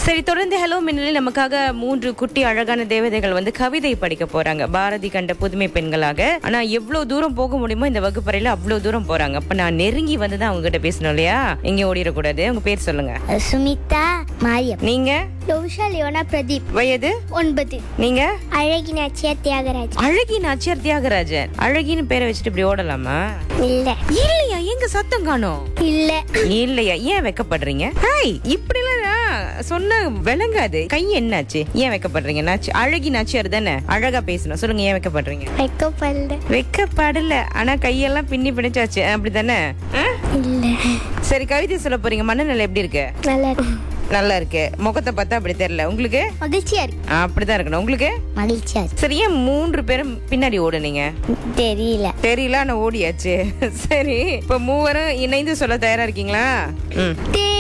சரி தொடர்ந்து ஹலோ மின்னலில் நமக்காக மூன்று குட்டி அழகான தேவதைகள் வந்து கவிதை படிக்க போறாங்க பாரதி கண்ட புதுமை பெண்களாக ஆனா எவ்வளவு தூரம் போக முடியுமோ இந்த வகுப்பறையில அவ்வளவு தூரம் போறாங்க அப்ப நான் நெருங்கி வந்து தான் அவங்க கிட்ட பேசணும் இல்லையா எங்க ஓடிடக்கூடாது உங்க பேர் சொல்லுங்க சுமிதா மாரியம் நீங்க லோஷா லியோனா பிரதீப் வயது ஒன்பது நீங்க அழகினாச்சியா தியாகராஜ் அழகி நாச்சியார் தியாகராஜன் அழகின்னு பேரை வச்சுட்டு இப்படி ஓடலாமா இல்ல இல்லையா எங்க சத்தம் காணோம் இல்ல இல்லையா ஏன் வெக்கப்படுறீங்க ஹாய் இப்படி எல்லாம் சொன்ன விளங்காது கை என்னாச்சு ஏன் வெக்கப்படுறீங்க நாச்சு அழகி நாச்சியார் தானே அழகா பேசணும் சொல்லுங்க ஏன் வெக்கப்படுறீங்க வைக்கப்படல வெக்கப்படல ஆனா கையெல்லாம் பின்னி பிடிச்சாச்சு அப்படிதானே ஆ? இல்ல சரி கவிதை சொல்ல போறீங்க மனநிலை எப்படி இருக்கு நல்லா இருக்கு. நல்லா இருக்கு முகத்தை பார்த்தா அப்படி தெரியல உங்களுக்கு மகிழ்ச்சியா இருக்கு அப்படிதான் இருக்கணும் உங்களுக்கு மகிழ்ச்சியா இருக்கு சரி ஏன் மூன்று பேரும் பின்னாடி ஓடுனீங்க தெரியல தெரியல ஆனா ஓடியாச்சு சரி இப்ப மூவரும் இணைந்து சொல்ல தயாரா இருக்கீங்களா ம் தே